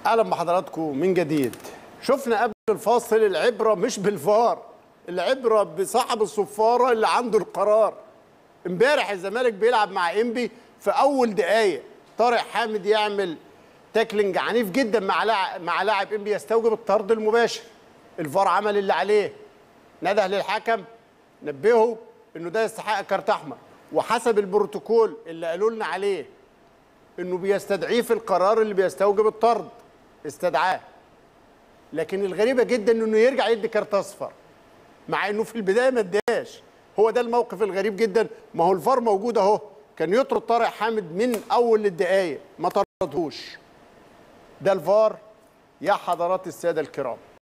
اهلا بحضراتكم من جديد شفنا قبل الفاصل العبره مش بالفار العبره بصاحب الصفاره اللي عنده القرار امبارح الزمالك بيلعب مع انبي في اول دقائق طارق حامد يعمل تاكلينج عنيف جدا مع لاعب مع لاعب انبي يستوجب الطرد المباشر الفار عمل اللي عليه نده للحكم نبهه انه ده يستحق كارت احمر وحسب البروتوكول اللي قالوا لنا عليه انه بيستدعيه في القرار اللي بيستوجب الطرد استدعاه لكن الغريبه جدا انه يرجع يدي كارت اصفر مع انه في البدايه ما اداش هو ده الموقف الغريب جدا ما هو الفار موجود اهو كان يطرد طارق حامد من اول الدقايق ما طردهوش ده الفار يا حضرات الساده الكرام